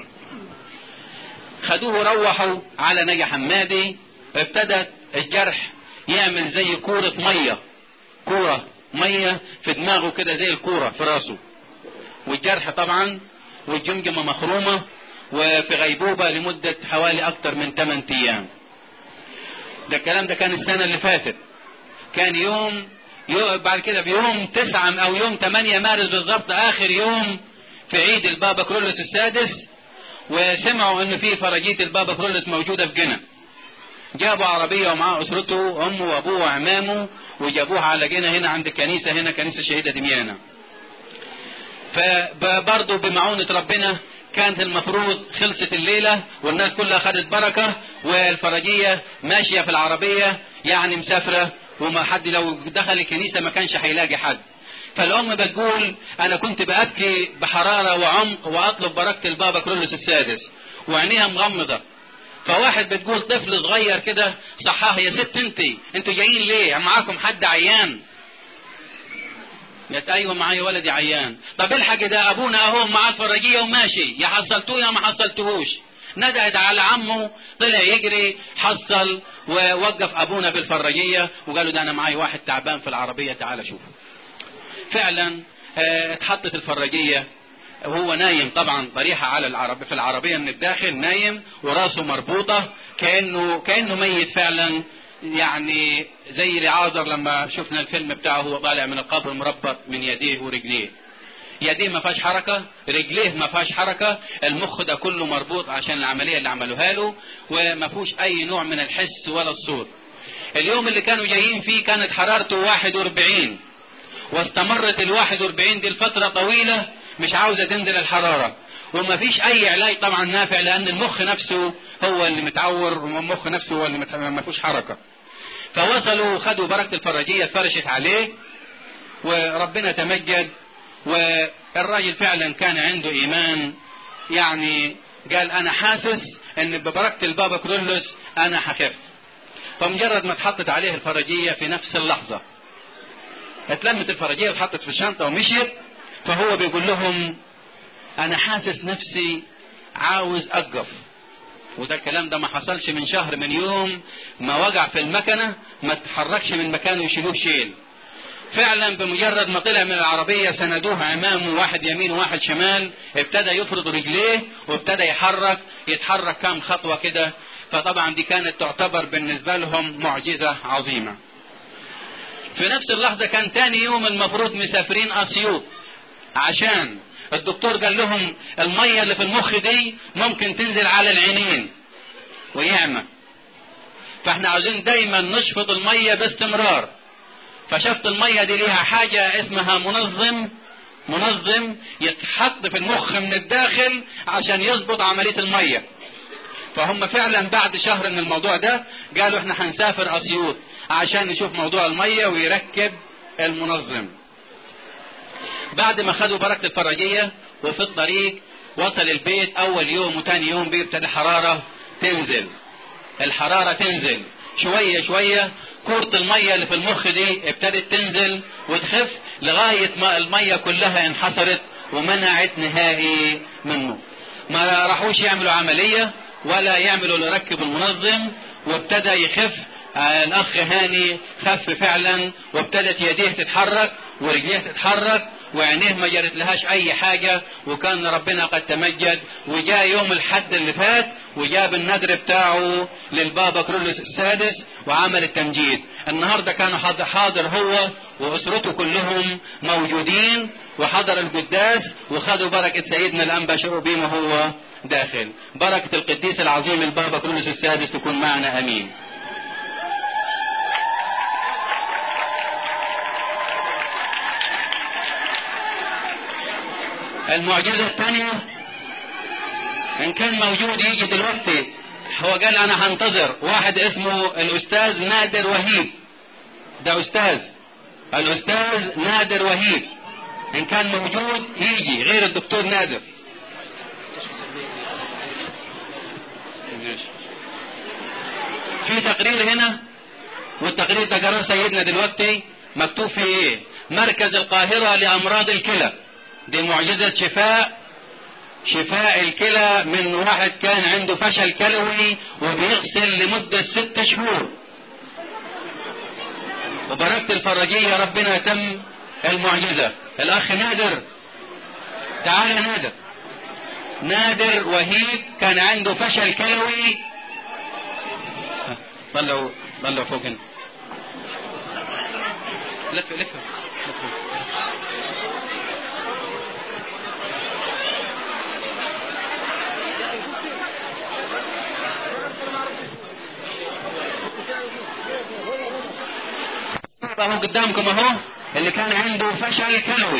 B: خدوه روحوا على نجا حمادي ابتدت الجرح يعمل زي كورة مية كورة مية في دماغه كده زي الكورة في راسه والجرح طبعا والجمجمة مخرومة وفي غيبوبة لمدة حوالي أكتر من 8 أيام ده الكلام ده كان السنة اللي فاتت كان يوم, يوم بعد كده بيوم تسعة أو يوم 8 مارس بالضبط آخر يوم في عيد البابا كرولوس السادس وسمعوا إن في فرجية البابا كرولوس موجودة في جنة جابوا عربية ومعاه أسرته أمه وأبوه وعمامه وجابوها على جنة هنا عند الكنيسة هنا كنيسة الشهيدة دميانة فبرضه بمعونة ربنا كانت المفروض خلصت الليلة والناس كلها خدت بركة والفرجية ماشية في العربية يعني مسافرة وما حد لو دخل الكنيسة ما كانش هيلاقي حد فالأم بتقول أنا كنت بأبكي بحرارة وعمق وأطلب بركة البابا كرولوس السادس وعينيها مغمضة فواحد بتقول طفل صغير كده صحاه يا ست انت انتوا جايين ليه معاكم حد عيان قالت ايوه معايا ولدي عيان طب الحق ده ابونا اهو مع الفرجيه وماشي يا حصلتوه يا ما حصلتوهوش ندهت على عمه طلع يجري حصل ووقف ابونا بالفرجيه وقالوا ده انا معاي واحد تعبان في العربيه تعال شوفه فعلا اه اتحطت الفرجيه وهو نايم طبعا طريحة على العرب في العربية من الداخل نايم وراسه مربوطة كأنه كأنه ميت فعلا يعني زي لعازر لما شفنا الفيلم بتاعه هو طالع من القبر مربط من يديه ورجليه يديه ما فيهاش حركة رجليه ما فيهاش حركة المخ ده كله مربوط عشان العملية اللي عملوها له وما فيهوش أي نوع من الحس ولا الصوت اليوم اللي كانوا جايين فيه كانت حرارته 41 واستمرت ال 41 دي لفترة طويلة مش عاوزة تنزل الحرارة وما فيش أي علاج طبعا نافع لأن المخ نفسه هو اللي متعور والمخ نفسه هو اللي ما فيهوش حركة فوصلوا وخدوا بركة الفرجية فرشت عليه وربنا تمجد والراجل فعلا كان عنده إيمان يعني قال أنا حاسس إن ببركة البابا كرولوس أنا هخف فمجرد ما اتحطت عليه الفرجية في نفس اللحظة اتلمت الفرجية واتحطت في الشنطة ومشيت فهو بيقول لهم انا حاسس نفسي عاوز اقف وده الكلام ده ما حصلش من شهر من يوم ما وقع في المكنة ما تحركش من مكانه يشيلوه شيل فعلا بمجرد ما طلع من العربية سندوه امامه واحد يمين وواحد شمال ابتدى يفرض رجليه وابتدى يحرك يتحرك كام خطوة كده فطبعا دي كانت تعتبر بالنسبة لهم معجزة عظيمة في نفس اللحظة كان تاني يوم المفروض مسافرين اسيوط عشان الدكتور قال لهم المية اللي في المخ دي ممكن تنزل على العينين ويعمى فاحنا عاوزين دايما نشفط المية باستمرار فشفط المية دي ليها حاجة اسمها منظم منظم يتحط في المخ من الداخل عشان يظبط عملية المية فهم فعلا بعد شهر من الموضوع ده قالوا احنا هنسافر اسيوط عشان نشوف موضوع المية ويركب المنظم بعد ما خدوا بركة الفرجية وفي الطريق وصل البيت اول يوم وتاني يوم بيبتدي الحرارة تنزل الحرارة تنزل شوية شوية كورة المية اللي في المخ دي ابتدت تنزل وتخف لغاية ما المية كلها انحصرت ومنعت نهائي منه ما راحوش يعملوا عملية ولا يعملوا لركب المنظم وابتدى يخف آه الاخ هاني خف فعلا وابتدت يديه تتحرك ورجليه تتحرك وعينيه ما جرت لهاش اي حاجة وكان ربنا قد تمجد وجاء يوم الحد اللي فات وجاب النذر بتاعه للبابا كرولوس السادس وعمل التمجيد النهاردة كان حاضر هو واسرته كلهم موجودين وحضر القداس وخدوا بركة سيدنا الانبا شروبيم وهو داخل بركة القديس العظيم البابا كرولوس السادس تكون معنا امين المعجزة الثانية إن كان موجود يجي دلوقتي هو قال أنا هنتظر واحد اسمه الأستاذ نادر وهيب ده أستاذ الأستاذ نادر وهيب إن كان موجود يجي غير الدكتور نادر في تقرير هنا والتقرير ده قرار سيدنا دلوقتي مكتوب فيه ايه مركز القاهرة لأمراض الكلى دي معجزة شفاء شفاء الكلى من واحد كان عنده فشل كلوي وبيغسل لمدة ست شهور وبركة الفرجية ربنا يتم المعجزة الأخ نادر تعال يا نادر نادر وهيب كان عنده فشل كلوي طلعوا طلعوا فوق هنا لف لف لف اهو قدامكم اهو اللي كان عنده فشل كلوي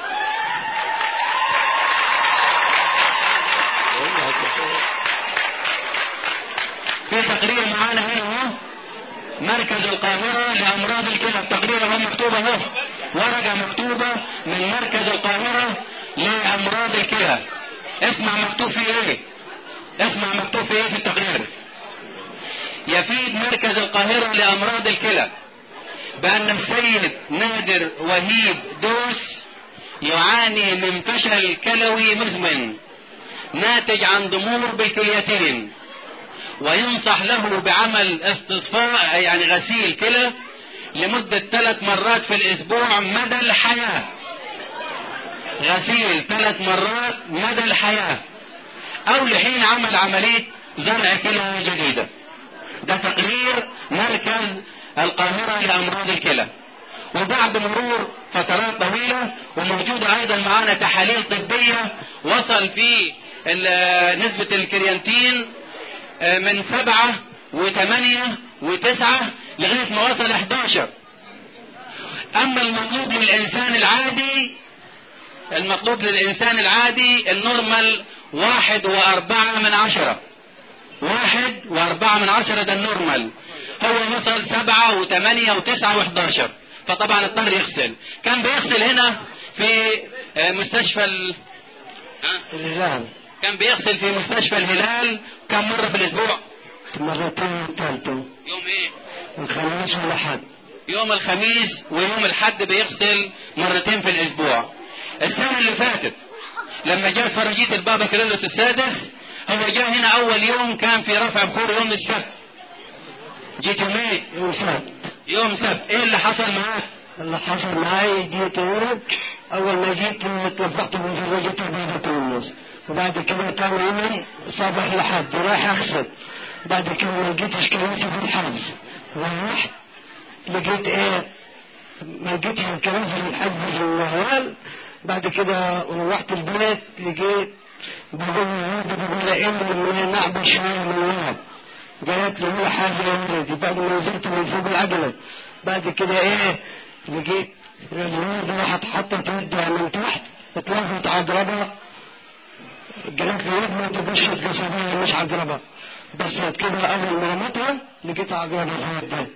B: في تقرير معانا هنا اهو مركز القاهرة لأمراض الكلى التقرير اهو مكتوب اهو ورقة مكتوبة من مركز القاهرة لأمراض الكلى اسمع مكتوب فيه ايه اسمع مكتوب فيه ايه في التقرير يفيد مركز القاهرة لأمراض الكلى بأن السيد نادر وهيب دوس يعاني من فشل كلوي مزمن ناتج عن ضمور بالكليتين وينصح له بعمل استصفاء يعني غسيل كلى لمدة ثلاث مرات في الأسبوع مدى الحياة غسيل ثلاث مرات مدى الحياة أو لحين عمل عملية زرع كلى جديدة ده تقرير مركز القاهرة لأمراض الكلى وبعد مرور فترات طويلة وموجودة أيضا معانا تحاليل طبية وصل في نسبة الكريانتين من سبعة وثمانية وتسعة لغاية ما وصل 11 أما المطلوب للإنسان العادي المطلوب للإنسان العادي النورمال واحد وأربعة من عشرة واحد وأربعة من عشرة ده النورمال هو وصل سبعة وثمانية وتسعة وحداشر فطبعا اضطر يغسل كان بيغسل هنا في مستشفى ال...
A: الهلال
B: كان بيغسل في مستشفى الهلال كم مرة في الأسبوع
A: مرتين والثالثة
B: يوم ايه
A: الخميس والأحد
B: يوم الخميس ويوم الحد بيغسل مرتين في الأسبوع السنة اللي فاتت لما جاء فرجية البابا كيرلس السادس هو جاء هنا أول يوم كان في رفع بخور يوم السبت جيت يومين
C: يوم سبت
B: يوم سبت ايه اللي حصل معاك
C: اللي حصل معي جيت هنا اول ما جيت توفقت من فرجة البابا تونس وبعد كده كان يوم صباح لحد رايح اغسل بعد كده ما لقيتش كراسي في الحجز ورحت لقيت ايه ما لقيتش الكراسي في الحجز في النهوال بعد كده روحت البيت لقيت بقول ولادي بقول لي ان نعبر شويه من الواد قالت لي ولا حاجه يا ولدي بعد ما نزلت من فوق العجله بعد كده ايه لقيت الولد راحت حطت يدها من تحت اتوقفت عقربة قالت لي يد ما تبشر قصبية مش عقربة بس كده اول ما رمتها لقيت عقربة في يدها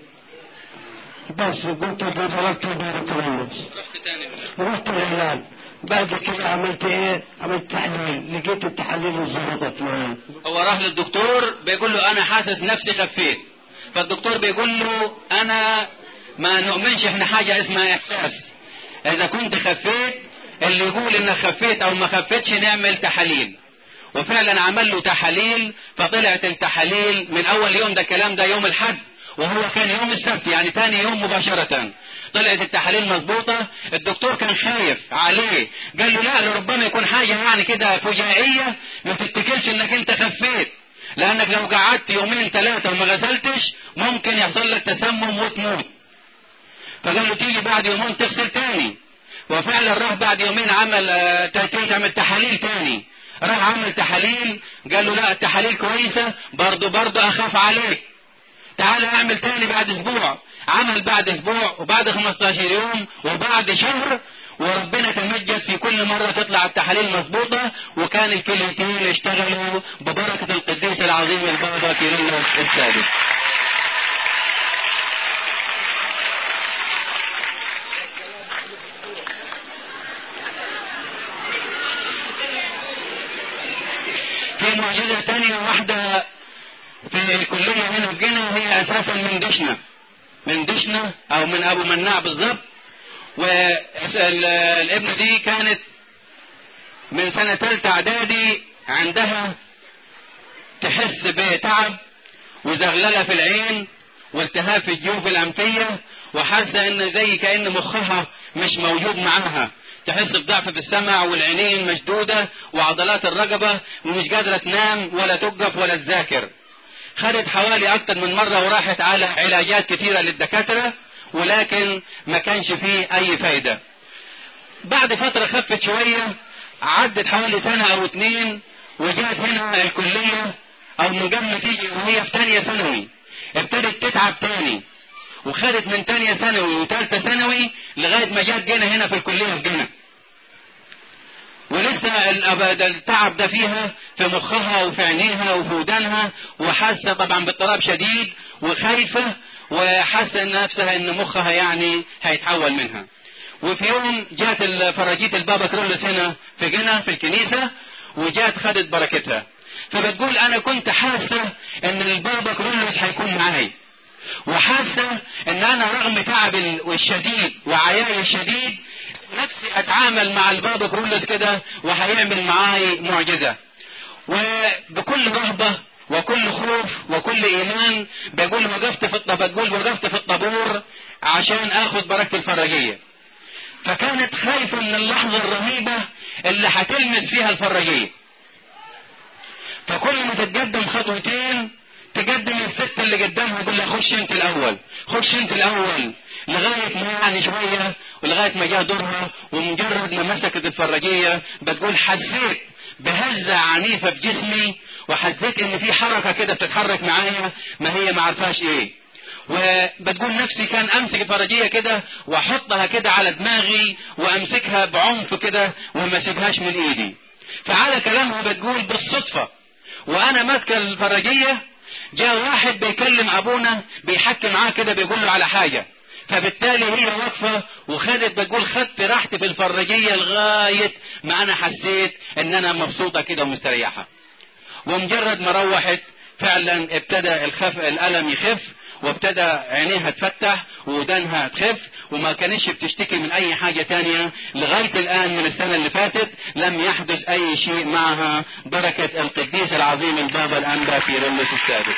C: بس قلت ضربت بارك الله
B: رحت تاني
C: رحت الهلال بعد كده عملت ايه عملت تحليل لقيت التحاليل ظبطت معايا
B: هو راح للدكتور بيقول له انا حاسس نفسي خفيت فالدكتور بيقول له انا ما نؤمنش احنا حاجة اسمها احساس اذا كنت خفيت اللي يقول انك خفيت او ما خفتش نعمل تحاليل وفعلا عمل له تحاليل فطلعت التحاليل من اول يوم ده الكلام ده يوم الحد وهو كان يوم السبت يعني تاني يوم مباشرة طلعت التحاليل مظبوطة الدكتور كان خايف عليه قال له لا لربما يكون حاجة يعني كده فجائية ما تتكلش انك انت خفيت لانك لو قعدت يومين ثلاثة وما غسلتش ممكن يحصل لك تسمم وتموت فقال له تيجي بعد يومين تغسل تاني وفعلا راح بعد يومين عمل آه، تعمل تحاليل تاني راح عمل تحاليل قال له لا التحاليل كويسة برضه برضه اخاف عليك تعال اعمل تاني بعد اسبوع عمل بعد اسبوع وبعد 15 يوم وبعد شهر وربنا تمجد في كل مرة تطلع التحاليل مظبوطة وكان الكليتين اشتغلوا ببركة القديس العظيم البابا كيرلس السادس في معجزة تانية واحدة في الكلية هنا في جنة وهي أساسا من دشنة من دشنة أو من أبو مناع بالظبط والابنة دي كانت من سنة تالتة إعدادي عندها تحس بتعب وزغللة في العين والتهاب في الجيوب الأنفية وحاسة إن زي كأن مخها مش موجود معاها تحس بضعف في السمع والعينين مشدودة وعضلات الرقبة ومش قادرة تنام ولا تقف ولا تذاكر خدت حوالي أكتر من مرة وراحت على علاجات كثيرة للدكاترة ولكن ما كانش فيه أي فايدة بعد فترة خفت شوية عدت حوالي سنة أو اتنين وجات هنا الكلية أو من قبل ما تيجي وهي في تانية ثانوي ابتدت تتعب تاني وخدت من تانية ثانوي وتالتة ثانوي لغاية ما جات جنة هنا في الكلية في جنة ولسه الأب- التعب ده فيها في مخها وفي عينيها وفي ودانها وحاسة طبعا باضطراب شديد وخايفة وحاسة ان نفسها ان مخها يعني هيتحول منها وفي يوم جات الفراجيت البابا كرولس هنا في جنة في الكنيسة وجات خدت بركتها فبتقول انا كنت حاسة ان البابا كرولس هيكون معاي وحاسة ان انا رغم تعب الشديد وعياي الشديد نفسي اتعامل مع البابا كرولس كده وهيعمل معاي معجزة وبكل رهبة وكل خوف وكل ايمان بقول وقفت في الطب بتقول وقفت في الطابور عشان اخد بركة الفرجية فكانت خايفة من اللحظة الرهيبة اللي هتلمس فيها الفرجية فكل ما تتقدم خطوتين تقدم الست اللي قدامها تقول لها خش انت الاول خش انت الاول لغاية ما يعني شوية ولغاية ما جاء دورها ومجرد ما مسكت الفراجية بتقول حسيت بهزة عنيفة في جسمي وحسيت ان في حركة كده بتتحرك معايا ما هي ما عرفاش ايه وبتقول نفسي كان امسك الفرجية كده واحطها كده على دماغي وامسكها بعنف كده وما اسيبهاش من ايدي فعلى كلامها بتقول بالصدفة وانا ماسكه الفرجية جاء واحد بيكلم ابونا بيحكي معاه كده بيقول له على حاجة فبالتالي هي واقفة وخدت بتقول خدت راحتي في الفرجية لغاية ما انا حسيت ان انا مبسوطة كده ومستريحة ومجرد ما روحت فعلا ابتدى الخف الالم يخف وابتدى عينيها تفتح ودانها تخف وما كانتش بتشتكي من اي حاجة تانية لغاية الان من السنة اللي فاتت لم يحدث اي شيء معها بركة القديس العظيم البابا الانبا كيرلس السادس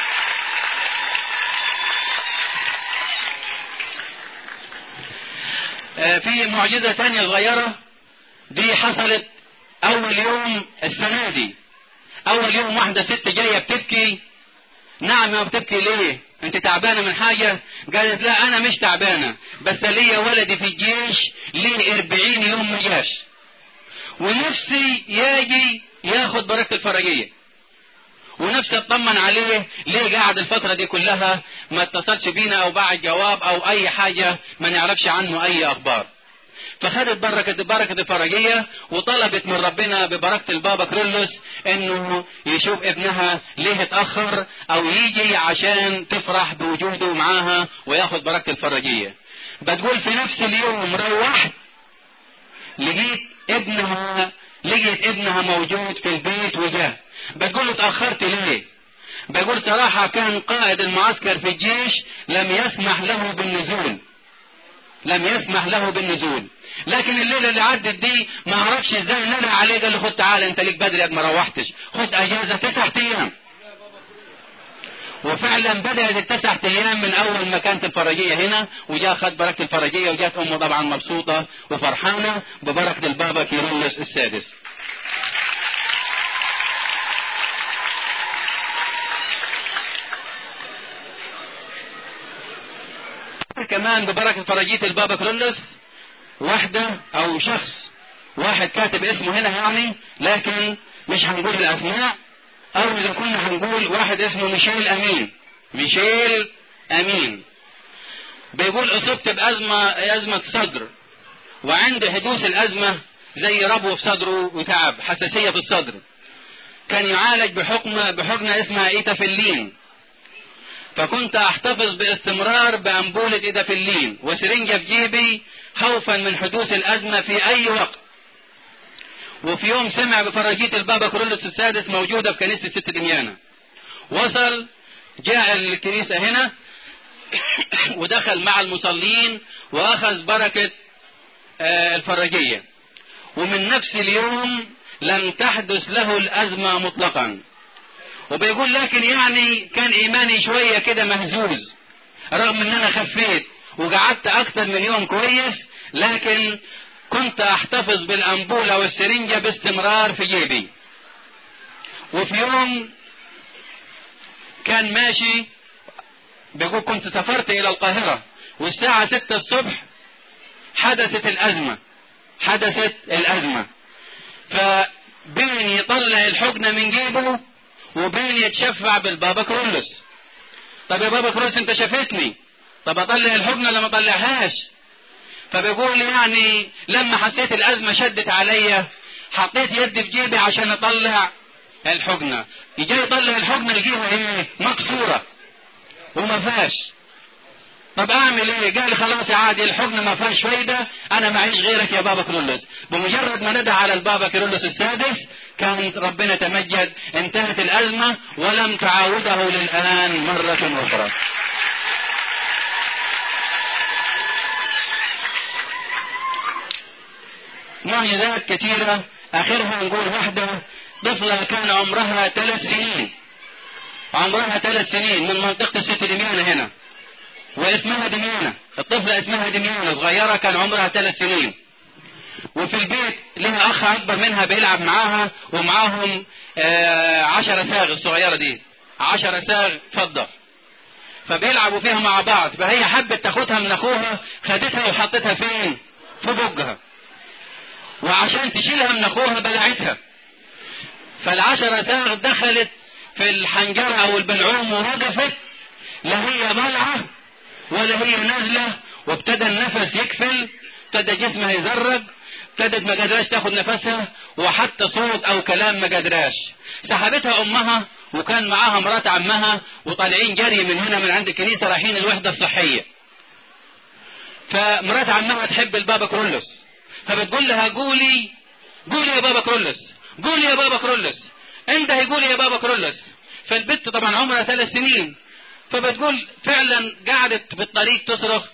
B: آه، في معجزة تانية صغيرة دي حصلت اول يوم السنة دي اول يوم واحدة ست جاية بتبكي نعم يا بتبكي ليه انت تعبانة من حاجة قالت لا انا مش تعبانة بس ليا ولدي في الجيش ليه اربعين يوم ما جاش ونفسي يجي ياخد بركة الفرجية ونفسي اطمن عليه ليه قاعد الفترة دي كلها ما اتصلش بينا او بعد جواب او اي حاجة ما نعرفش عنه اي اخبار فخدت بركة بركة الفرجية وطلبت من ربنا ببركة البابا كرولوس انه يشوف ابنها ليه اتأخر او يجي عشان تفرح بوجوده معاها وياخد بركة الفرجية بتقول في نفس اليوم روحت لقيت ابنها لقيت ابنها موجود في البيت وجاه بتقول له اتأخرت ليه بقول صراحة كان قائد المعسكر في الجيش لم يسمح له بالنزول لم يسمح له بالنزول لكن الليلة اللي عدت دي ما اعرفش ازاي نادى عليه قال له خد تعالى انت ليك بدري ما روحتش خد اجازة تسع ايام وفعلا بدأت التسع ايام من اول ما كانت الفرجية هنا وجاء خد بركة الفرجية وجات امه طبعا مبسوطة وفرحانة ببركة البابا كيرلس السادس كمان ببركة فرجية البابا كرولس واحدة او شخص واحد كاتب اسمه هنا يعني لكن مش هنقول الاسماء او اذا كنا هنقول واحد اسمه ميشيل امين ميشيل امين بيقول اصبت بازمة ازمة صدر وعند حدوث الازمة زي ربو في صدره وتعب حساسية في الصدر كان يعالج بحكم بحقنة اسمها ايتافيلين فكنت احتفظ باستمرار بأنبولة إيدافيلين وسرنجة في جيبي خوفا من حدوث الأزمة في أي وقت وفي يوم سمع بفرجية البابا كرولوس السادس موجودة في كنيسة ست دميانة وصل جاء الكنيسة هنا ودخل مع المصلين وأخذ بركة الفرجية ومن نفس اليوم لم تحدث له الأزمة مطلقا وبيقول لكن يعني كان ايماني شوية كده مهزوز رغم ان انا خفيت وقعدت اكتر من يوم كويس لكن كنت احتفظ بالانبولة والسرنجة باستمرار في جيبي وفي يوم كان ماشي بيقول كنت سافرت الى القاهرة والساعة ستة الصبح حدثت الازمة حدثت الازمة فبين يطلع الحقنة من جيبه وبين يتشفع بالبابا كرولس طب يا بابا كرولس انت شافتني طب اطلع الحقنة ولا ما اطلعهاش فبيقول يعني لما حسيت الازمة شدت عليا حطيت يدي في جيبي عشان اطلع الحقنة يجي يطلع الحقنة يجيها ايه مكسورة وما فيهاش طب اعمل ايه قال خلاص يا عادي الحقنة ما فيهاش فايدة انا معيش غيرك يا بابا كرولوس بمجرد ما ندى على البابا كرولوس السادس كان ربنا تمجد انتهت الازمة ولم تعاوده للان مرة اخرى معجزات كثيرة اخرها نقول واحدة طفلة كان عمرها ثلاث سنين عمرها ثلاث سنين من منطقة الست دميانة هنا واسمها دميانة الطفلة اسمها دميانة صغيرة كان عمرها ثلاث سنين وفي البيت لها اخ اكبر منها بيلعب معاها ومعاهم آه عشرة ساغ الصغيرة دي عشرة ساغ فضة فبيلعبوا فيها مع بعض فهي حبت تاخدها من اخوها خدتها وحطتها فين في بقها وعشان تشيلها من اخوها بلعتها فالعشرة ساغ دخلت في الحنجرة او البلعوم ووقفت لا هي بلعة ولا هي نازلة وابتدى النفس يكفل ابتدى جسمها يزرق ابتدت ما قدراش تاخد نفسها وحتى صوت او كلام ما قدراش سحبتها امها وكان معاها مرات عمها وطالعين جري من هنا من عند الكنيسة رايحين الوحدة الصحية فمرات عمها تحب البابا كرولوس فبتقول لها قولي قولي يا بابا كرولوس قولي يا بابا كرولوس انت قولي يا بابا كرولوس فالبنت طبعا عمرها ثلاث سنين فبتقول فعلا قعدت في الطريق تصرخ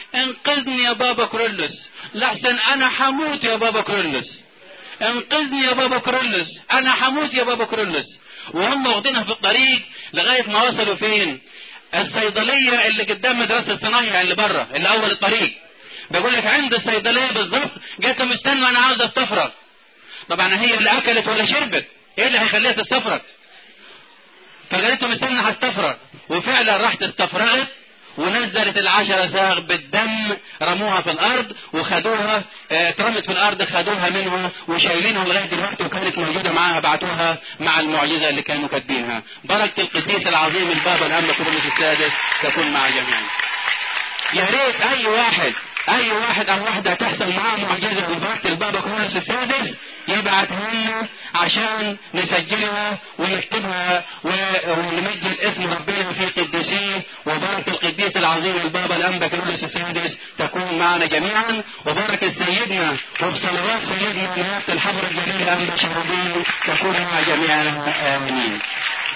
B: انقذني يا بابا كرولس لحسن انا حموت يا بابا كرولس انقذني يا بابا كرولس انا حموت يا بابا كرولس وهم واخدينها في الطريق لغايه ما وصلوا فين الصيدليه اللي قدام مدرسه الصنايع اللي بره اللي اول الطريق بقول لك عند الصيدليه بالظبط جت مستنى انا عاوز استفرغ طبعا هي اللي اكلت ولا شربت ايه اللي هيخليها تستفرغ فقالت له مستنى هستفرغ وفعلا راحت استفرغت ونزلت العشرة ساغ بالدم رموها في الارض وخدوها اه، اترمت في الارض خدوها منها وشايلينها لغايه دلوقتي وكانت موجوده معاها بعتوها مع المعجزه اللي كانوا كاتبينها بركه القديس العظيم البابا الانبا كرولوس السادس تكون مع الجميع يا ريت اي واحد اي واحد او واحده تحصل معاه معجزه ببركه البابا كرولوس السادس يبعتها لنا عشان نسجلها ونكتبها و- ونمجد اسم ربنا في قديسيه وبركه القديس العظيم البابا الانبا كرولوس السادس تكون معنا جميعا وبركه سيدنا وبصلوات سيدنا نيابه الحضره الجليل انبا شربين تكون مع جميعنا امين